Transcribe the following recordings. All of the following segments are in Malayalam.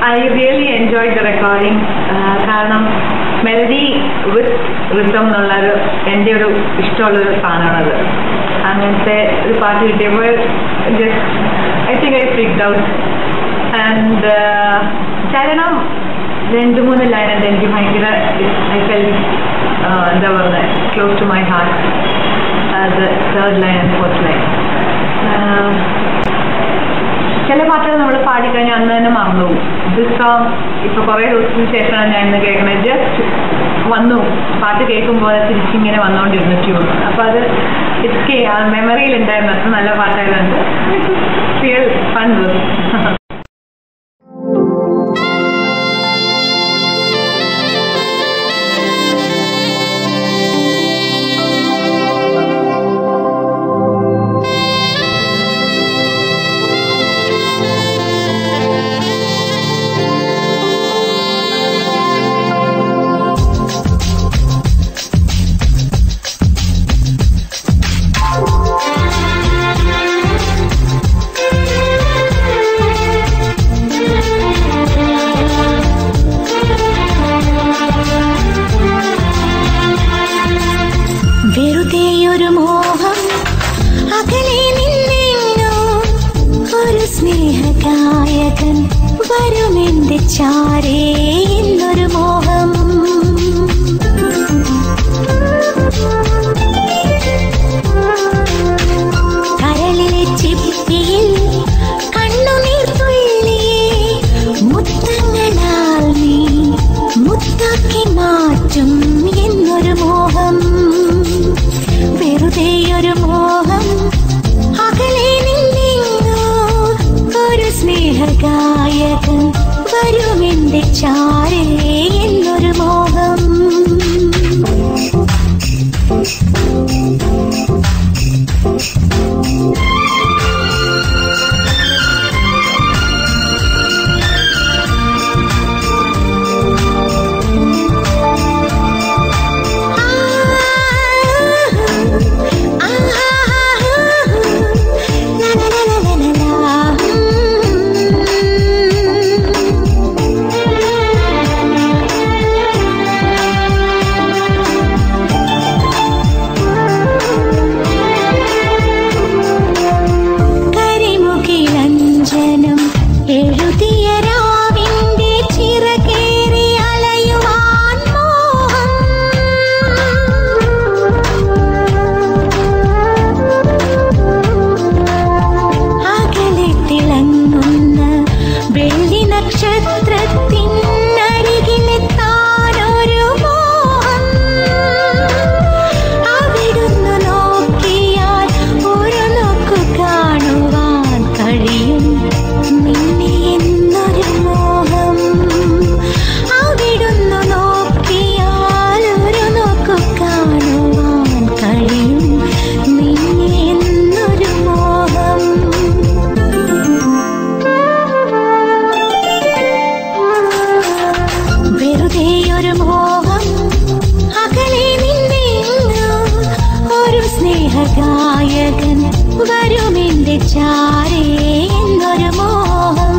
I really enjoy the recording കാരണം മെലഡി വിത്ത് റിതം എന്നുള്ളൊരു എൻ്റെ ഒരു ഇഷ്ടമുള്ളൊരു സാധനമാണത് അങ്ങനത്തെ ഒരു പാട്ട് കിട്ടിയപ്പോൾ just I think I freaked out and ചരണം രണ്ട് മൂന്ന് ലൈനുണ്ട് എനിക്ക് ഭയങ്കര ഐ ഫെൽ എന്താ പറയുന്നത് ക്ലോസ് ടു മൈ ഹാർട്ട് അത് third line and fourth line ചില പാട്ടുകൾ നമ്മൾ പാടിക്കഴിഞ്ഞാൽ അന്ന് തന്നെ മറന്നുപോകും ദിസ് സോങ് ഇപ്പൊ കുറെ ദിവസത്തിന് ശേഷമാണ് ഞാൻ ഇന്ന് കേൾക്കുന്നത് ജസ്റ്റ് വന്നു പാട്ട് കേൾക്കുമ്പോൾ തിരിച്ചിങ്ങനെ വന്നുകൊണ്ടിരുന്നു ട്യൂൺ അപ്പൊ അത് ഇതൊക്കെ ആ മെമ്മറിയിൽ ഉണ്ടായിരുന്നു അത്ര നല്ല പാട്ടായതുകൊണ്ട് ഫീൽ ഫൺ വെറുതെയൊരു മോഹം അകലെ നിന്നെങ്ങോ ഒരു സ്നേഹഗായകൻ വരുമെന്റെ ചാരേ എന്നൊരു മോഹം കരളിലെ ചിപ്പിയിൽ കണ്ണുനീർ തുള്ളിയേ മുത്തങ്ങളാൽ നീ മുത്താക്കി മാറ്റും എന്നൊരു മോഹം വെറുതെയൊരു മോഹം അകലെ നിന്നെങ്ങോ ഒരു സ്നേഹഗായകൻ വരുമെന്റെ ചാരേ എന്നൊരു മോഹം കരിമുകിലഞ്ജനം എഴുതിയ രാവിന്റെ ചിറകേറി അലയുവാൻ മോഹം അകലെ തിളങ്ങുന്ന വെള്ളി നക്ഷത്രത്തിൻ അരികിലെത്താനൊരു മോഹം അവിടുന്ന് നോക്കിയാൽ ഒരു നോക്കു കാണുവാൻ കഴിയും നിന്നെ എന്നൊരു മോഹം അവിടുന്ന് നോക്കിയാൽ ഒരു നോക്കു കാണുവാൻ കഴിയും നിന്നെ എന്നൊരു മോഹം വെറുതെയൊരു മോഹം അകലെ നിന്നെങ്ങോ ഒരു സ്നേഹഗായകൻ വരുമെന്റെ ചാരേ എന്നൊരു മോഹം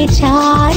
ചാരേ